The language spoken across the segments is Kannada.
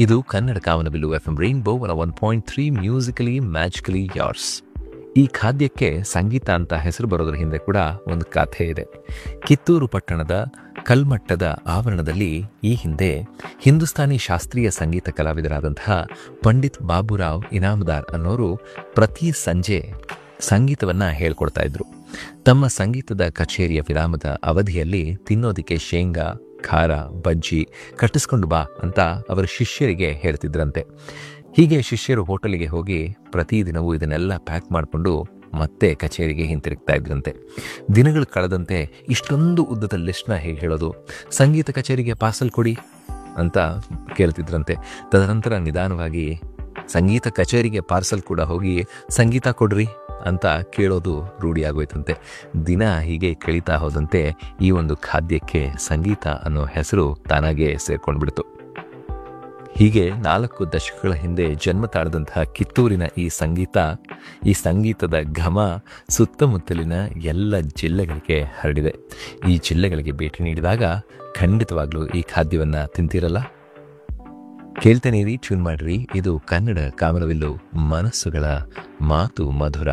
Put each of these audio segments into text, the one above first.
ಇದು Kannada Kamanabillu F M rainbow one one point three musically magically ಯಾರ್ಸ್ ಈ ಖಾದ್ಯಕ್ಕೆ ಸಂಗೀತ ಅಂತ ಹೆಸರು ಬರೋದ್ರ ಹಿಂದೆ ಕೂಡ ಒಂದು ಕಥೆ ಇದೆ ಕಿತ್ತೂರು ಪಟ್ಟಣದ ಕಲ್ಮಟ್ಟದ ಆವರಣದಲ್ಲಿ ಈ ಹಿಂದೆ ಹಿಂದೂಸ್ತಾನಿ ಶಾಸ್ತ್ರೀಯ ಸಂಗೀತ ಕಲಾವಿದರಾದಂತಹ ಪಂಡಿತ್ ಬಾಬುರಾವ್ ಇನಾಮದಾರ್ ಅನ್ನೋರು ಪ್ರತಿ ಸಂಜೆ ಸಂಗೀತವನ್ನ ಹೇಳ್ಕೊಡ್ತಾ ಇದ್ರು ತಮ್ಮ ಸಂಗೀತದ ಕಚೇರಿಯ ವಿರಾಮದ ಅವಧಿಯಲ್ಲಿ ತಿನ್ನೋದಿಕ್ಕೆ ಶೇಂಗಾ ಖಾರ ಬಜ್ಜಿ ಕಟ್ಟಿಸ್ಕೊಂಡು ಬಾ ಅಂತ ಅವರ ಶಿಷ್ಯರಿಗೆ ಹೇಳ್ತಿದ್ರಂತೆ ಹೀಗೆ ಶಿಷ್ಯರು ಹೋಟೆಲಿಗೆ ಹೋಗಿ ಪ್ರತಿದಿನವೂ ಇದನ್ನೆಲ್ಲ ಪ್ಯಾಕ್ ಮಾಡಿಕೊಂಡು ಮತ್ತೆ ಕಚೇರಿಗೆ ಹಿಂತಿರುಗ್ತಾ ಇದ್ರಂತೆ ದಿನಗಳು ಕಳೆದಂತೆ ಇಷ್ಟೊಂದು ಉದ್ದದ ಲಿಸ್ಟ್ನ ಹೇಗೆ ಹೇಳೋದು ಸಂಗೀತ ಕಚೇರಿಗೆ ಪಾರ್ಸಲ್ ಕೊಡಿ ಅಂತ ಕೇಳ್ತಿದ್ರಂತೆ ತದನಂತರ ನಿಧಾನವಾಗಿ ಸಂಗೀತ ಕಚೇರಿಗೆ ಪಾರ್ಸಲ್ ಕೂಡ ಹೋಗಿ ಸಂಗೀತ ಕೊಡ್ರಿ ಅಂತ ಕೇಳೋದು ರೂಢಿಯಾಗೋಯ್ತಂತೆ ದಿನ ಹೀಗೆ ಕಳೀತಾ ಹೋದಂತೆ ಈ ಒಂದು ಖಾದ್ಯಕ್ಕೆ ಸಂಗೀತ ಅನ್ನೋ ಹೆಸರು ತಾನಾಗೆ ಸೇರ್ಕೊಂಡ್ಬಿಡ್ತು ಹೀಗೆ ನಾಲ್ಕು ದಶಕಗಳ ಹಿಂದೆ ಜನ್ಮ ತಾಳದಂತಹ ಕಿತ್ತೂರಿನ ಈ ಸಂಗೀತ ಈ ಸಂಗೀತದ ಘಮ ಸುತ್ತಮುತ್ತಲಿನ ಎಲ್ಲ ಜಿಲ್ಲೆಗಳಿಗೆ ಹರಡಿದೆ ಈ ಜಿಲ್ಲೆಗಳಿಗೆ ಭೇಟಿ ನೀಡಿದಾಗ ಖಂಡಿತವಾಗ್ಲೂ ಈ ಖಾದ್ಯವನ್ನ ತಿಂತಿರಲ್ಲ ಕೇಳ್ತಾನೆ ಇರಿ ಟ್ಯೂನ್ ಮಾಡ್ರಿ ಇದು ಕನ್ನಡ ಕಾಮನವಿಲ್ಲು ಮನಸ್ಸುಗಳ ಮಾತು ಮಧುರ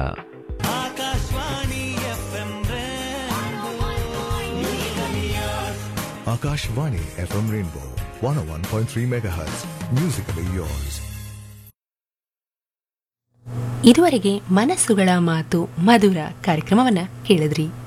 Akashvani FM Rainbow 101.3 MHz. Musically yours. ಇದುವರೆಗೆ ಮನಸ್ಸುಗಳ ಮಾತು ಮಧುರ ಕಾರ್ಯಕ್ರಮವನ್ನ ಕೇಳಿದ್ರಿ